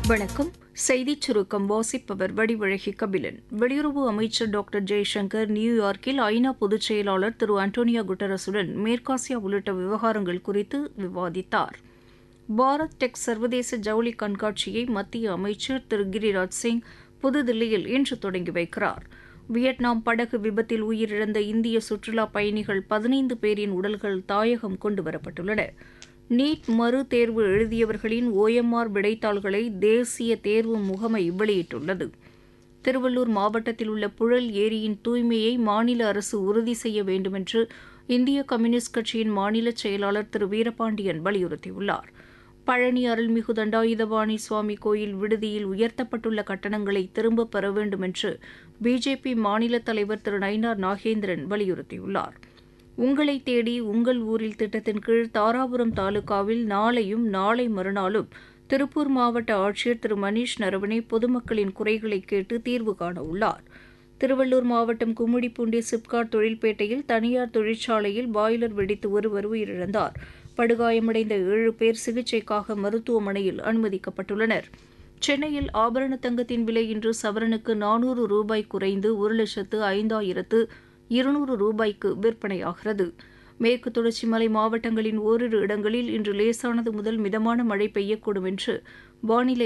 வணக்கம் செய்திச் சுருக்கம் வாசிப்பவர் வடிவழகி கபிலன் வெளியுறவு அமைச்சர் டாக்டர் ஜெய்சங்கர் நியூயார்க்கில் ஐநா பொதுச் செயலாளர் திரு அண்டோனியா குட்டரஸுடன் மேற்காசியா உள்ளிட்ட விவகாரங்கள் குறித்து விவாதித்தார் பாரத் டெக் சர்வதேச ஜவுளி கண்காட்சியை மத்திய அமைச்சர் திரு கிரிராஜ் சிங் புதுதில்லியில் இன்று தொடங்கி வைக்கிறார் வியட்நாம் படகு விபத்தில் உயிரிழந்த இந்திய சுற்றுலா பயணிகள் பதினைந்து பேரின் உடல்கள் தாயகம் கொண்டுவரப்பட்டுள்ளன நீட் மறு தேர்வு எழுதியவர்களின் ஓஎம்ஆர் விடைத்தாள்களை தேசிய தேர்வு முகமை வெளியிட்டுள்ளது திருவள்ளூர் மாவட்டத்தில் உள்ள புழல் ஏரியின் தூய்மையை மாநில அரசு உறுதி செய்ய வேண்டுமென்று இந்திய கம்யூனிஸ்ட் கட்சியின் மாநில செயலாளர் திரு வீரபாண்டியன் வலியுறுத்தியுள்ளார் பழனி அருள்மிகு தண்டாயுதபாணி சுவாமி கோயில் விடுதியில் உயர்த்தப்பட்டுள்ள கட்டணங்களை திரும்பப் பெற வேண்டும் என்று பிஜேபி மாநில தலைவர் திரு நயினார் நாகேந்திரன் வலியுறுத்தியுள்ளார் உங்களை தேடி உங்கள் ஊரில் திட்டத்தின் கீழ் தாராபுரம் தாலுகாவில் நாளையும் நாளை மறுநாளும் திருப்பூர் மாவட்ட ஆட்சியர் திரு மணீஷ் நரவனே பொதுமக்களின் குறைகளை கேட்டு தீர்வு காண உள்ளார் திருவள்ளூர் மாவட்டம் கும்மிடிப்பூண்டி சிப்காட் தொழில்பேட்டையில் தனியார் தொழிற்சாலையில் பாய்லர் வெடித்து ஒருவர் உயிரிழந்தார் படுகாயமடைந்த ஏழு பேர் சிகிச்சைக்காக மருத்துவமனையில் அனுமதிக்கப்பட்டுள்ளனர் சென்னையில் ஆபரண தங்கத்தின் விலை இன்று சவரனுக்கு நானூறு ரூபாய் குறைந்து ஒரு லட்சத்து ஐந்தாயிரத்து இருநூறு ரூபாய்க்கு விற்பனையாகிறது மேற்கு தொடர்ச்சி மலை மாவட்டங்களின் ஓரிரு இடங்களில் இன்று லேசானது முதல் மிதமான மழை பெய்யக்கூடும் என்று வானிலை